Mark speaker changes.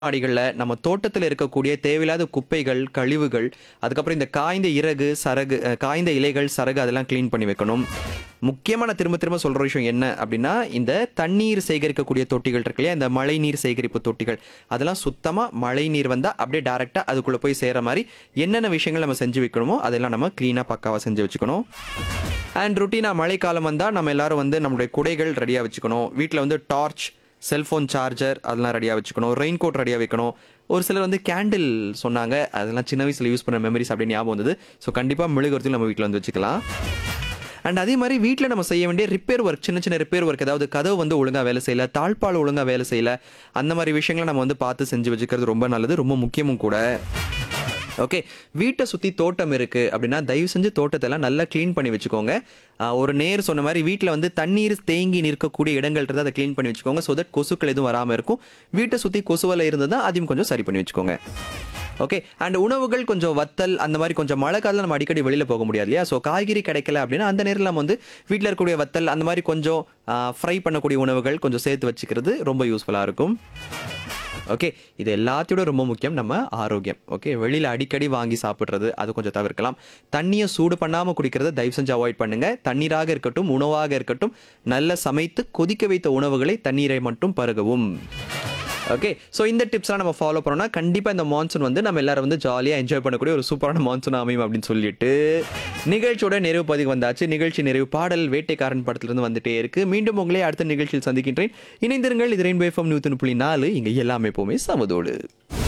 Speaker 1: மாடிகளில் நம்ம தோட்டத்தில் இருக்கக்கூடிய தேவையில்லாத குப்பைகள் கழிவுகள் அதுக்கப்புறம் இந்த காய்ந்த இறகு சரகு அஹ், காய்ந்த இலைகள் சரகு அதெல்லாம் க்ளீன் பண்ணி வைக்கணும் முக்கியமாக நான் திரும்ப திரும்ப சொல்கிற விஷயம் என்ன அப்படின்னா இந்த தண்ணீர் சேகரிக்கக்கூடிய தொட்டிகள் இருக்கு இல்லையா இந்த மழை நீர் சேகரிப்பு தொட்டிகள் அதெல்லாம் சுத்தமாக மழை நீர் வந்தால் அப்படியே டேரெக்டாக அதுக்குள்ளே போய் சேர மாதிரி என்னென்ன விஷயங்கள் நம்ம செஞ்சு வைக்கணுமோ அதெல்லாம் நம்ம க்ளீனாக பக்காவாக செஞ்சு வச்சுக்கணும் அண்ட் ருட்டீனாக மழைக்காலம் வந்தால் நம்ம எல்லாரும் வந்து நம்மளுடைய குடைகள் ரெடியாக வச்சுக்கணும் வீட்டில் வந்து டார்ச் செல்ஃபோன் சார்ஜர் அதெல்லாம் ரெடியாக வச்சுக்கணும் ரெயின் கோட் ரெடியாக வைக்கணும் ஒரு சிலர் வந்து கேண்டில் சொன்னாங்க அதெல்லாம் சின்ன வயசில் யூஸ் பண்ண மெமரிஸ் அப்படின்னு ஞாபகம் வந்தது ஸோ கண்டிப்பாக மெழுகுவர்த்தி நம்ம வீட்டில் வந்து வச்சுக்கலாம் அண்ட் அதே மாதிரி வீட்டில் நம்ம செய்ய வேண்டிய ரிப்பேர் ஒர்க் சின்ன சின்ன ரிப்பேர் ஒர்க் ஏதாவது கதவு வந்து ஒழுங்காக வேலை செய்யல தாழ்பால் ஒழுங்காக வேலை செய்யல அந்த மாதிரி விஷயங்களை நம்ம வந்து பார்த்து செஞ்சு வச்சுக்கிறது ரொம்ப நல்லது ரொம்ப முக்கியமும் கூட ஓகே வீட்டை சுற்றி தோட்டம் இருக்குது அப்படின்னா தயவு செஞ்சு தோட்டத்தெல்லாம் நல்லா க்ளீன் பண்ணி வச்சுக்கோங்க ஆஹ் ஒரு நேர் சொன்ன மாதிரி வீட்டில் வந்து தண்ணீர் தேங்கி நிற்கக்கூடிய இடங்கள் இருந்தால் அதை க்ளீன் பண்ணி வச்சுக்கோங்க ஸோ தட் கொசுக்கள் எதுவும் வராமல் இருக்கும் வீட்டை சுற்றி கொசுவலை இருந்ததுன்னா அதையும் கொஞ்சம் சரி பண்ணி வச்சுக்கோங்க ஓகே அண்ட் உணவுகள் கொஞ்சம் வத்தல் அந்த மாதிரி கொஞ்சம் மழை காலத்தில் நம்ம அடிக்கடி வெளியில் போக முடியாது இல்லையா ஸோ காய்கறி கிடைக்கல அப்படின்னா அந்த நேரில் நம்ம வந்து வீட்டில் இருக்கக்கூடிய வத்தல் அந்த மாதிரி கொஞ்சம் ஃப்ரை பண்ணக்கூடிய உணவுகள் கொஞ்சம் சேர்த்து வச்சுக்கிறது ரொம்ப யூஸ்ஃபுல்லாக இருக்கும் ஓகே இது எல்லாத்தையோட ரொம்ப முக்கியம் நம்ம ஆரோக்கியம் ஓகே வெளியில் அடிக்கடி வாங்கி சாப்பிட்றது அது கொஞ்சம் தவிர்க்கலாம் தண்ணியை சூடு பண்ணாமல் குடிக்கிறத தயவு செஞ்சு அவாய்ட் பண்ணுங்க தண்ணீராக இருக்கட்டும் உணவாக இருக்கட்டும் நல்ல சமைத்து கொதிக்க வைத்த உணவுகளை தண்ணீரை மட்டும் பருகவும் ஓகே ஸோ இந்த டிப்ஸ்லாம் நம்ம ஃபாலோ பண்ணோம்னா கண்டிப்பாக இந்த மான்சூன் வந்து நம்ம எல்லாரும் வந்து ஜாலியாக என்ஜாய் பண்ணக்கூடிய ஒரு சூப்பரான மான்சூன் அமையும் அப்படின்னு சொல்லிட்டு நிகழ்ச்சியோட நிறைவு பதிவு வந்தாச்சு நிகழ்ச்சி நிறைவு பாடல் வேட்டைக்காரன் படத்திலிருந்து வந்துட்டே இருக்கு மீண்டும் உங்களே அடுத்த நிகழ்ச்சியில் சந்திக்கின்றேன் இணைந்திருங்கள் இது ரெயின்போ எஃப்எம் நூற்றி புள்ளி நாலு இங்கே எல்லாமே எப்போவுமே சமதோடு